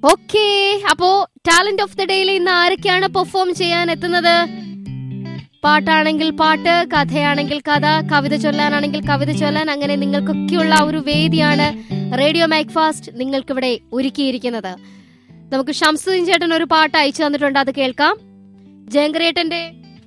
okay അപ്പോ talent of the ഡേയിൽ ഇന്ന് ആരൊക്കെയാണ് പെർഫോം ചെയ്യാൻ എത്തുന്നത് പാട്ടാണെങ്കിൽ പാട്ട് കഥയാണെങ്കിൽ കഥ കവിത ചൊല്ലാനാണെങ്കിൽ കവിത ചൊല്ലാൻ അങ്ങനെ നിങ്ങൾക്കൊക്കെയുള്ള ആ ഒരു വേദിയാണ് റേഡിയോ മാക്ഫാസ്റ്റ് നിങ്ങൾക്കിവിടെ ഒരുക്കിയിരിക്കുന്നത് നമുക്ക് ഷംസുദ്ദീൻ ചേട്ടൻ ഒരു പാട്ട് അയച്ചു തന്നിട്ടുണ്ട് അത് കേൾക്കാം ജയങ്കരേട്ടന്റെ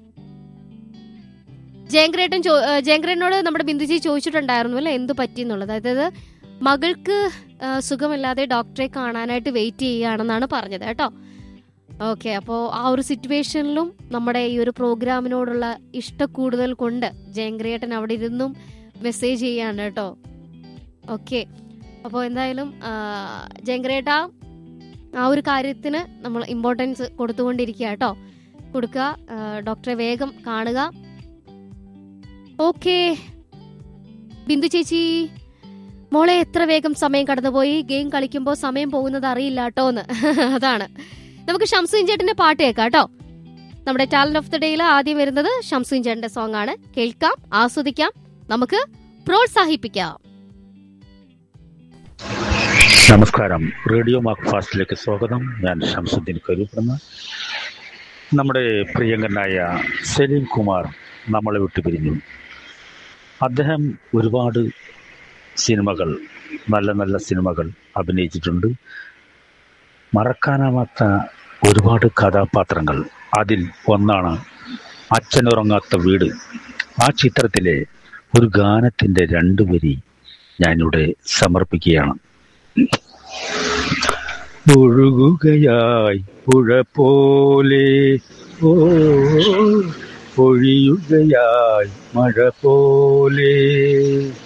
ജയങ്കരേട്ടൻ ചോ- ഏഹ് ജയങ്കരേട്ടനോട് നമ്മുടെ ബിന്ദുജി ചോദിച്ചിട്ടുണ്ടായിരുന്നു അല്ലെ എന്ത് പറ്റിയെന്നുള്ളത് അതായത് മകൾക്ക് ആ, സുഖമില്ലാതെ ഡോക്ടറെ കാണാനായിട്ട് വെയിറ്റ് ചെയ്യുകയാണെന്നാണ് പറഞ്ഞത് കേട്ടോ ഓക്കെ അപ്പോൾ ആ ഒരു സിറ്റുവേഷനിലും നമ്മുടെ ഈ ഒരു പ്രോഗ്രാമിനോടുള്ള ഇഷ്ടക്കൂടുതൽ കൊണ്ട് ജയങ്ക്രിയേട്ടൻ അവിടെ ഇരുന്നും മെസ്സേജ് ചെയ്യാണ് കേട്ടോ ഓക്കെ അപ്പോൾ എന്തായാലും ജയങ്ക്രിയേട്ട ആ ഒരു കാര്യത്തിന് നമ്മൾ ഇമ്പോർട്ടൻസ് കൊടുത്തുകൊണ്ടിരിക്കുക കേട്ടോ കൊടുക്കുക ആ, ഡോക്ടറെ വേഗം കാണുക ഓക്കെ ബിന്ദു ചേച്ചി മോളെ എത്ര വേഗം സമയം കടന്നുപോയി ഗെയിം കളിക്കുമ്പോൾ സമയം പോകുന്നത് അറിയില്ല കേട്ടോ എന്ന് അതാണ് നമുക്ക് ഷംസുൻ ചേട്ടന്റെ പാട്ട് കേൾക്കാം കേട്ടോ നമ്മുടെ ടാലന്റ് ഓഫ് ദി ഡേയിൽ ആദ്യം വരുന്നത് ഷംസുൻ ചേട്ടന്റെ സോങ് ആണ് കേൾക്കാം ആസ്വദിക്കാം നമുക്ക് പ്രോത്സാഹിപ്പിക്കാം നമസ്കാരം റേഡിയോ മാർക്ക് ഫാസ്റ്റിലേക്ക് സ്വാഗതം ഞാൻ ഷംസുദ്ദീൻ കരുപ്പെടുന്ന നമ്മുടെ പ്രിയങ്കരനായ സലീം കുമാർ നമ്മളെ വിട്ടു പിരിഞ്ഞു അദ്ദേഹം ഒരുപാട് സിനിമകൾ നല്ല നല്ല സിനിമകൾ അഭിനയിച്ചിട്ടുണ്ട് മറക്കാനാവാത്ത ഒരുപാട് കഥാപാത്രങ്ങൾ അതിൽ ഒന്നാണ് അച്ഛനുറങ്ങാത്ത വീട് ആ ചിത്രത്തിലെ ഒരു ഗാനത്തിൻ്റെ രണ്ട് വരി ഞാനിവിടെ സമർപ്പിക്കുകയാണ് ഒഴുകുകയായി പുഴ പോലെ ഓ ഒഴിയുകയായി മഴ പോലെ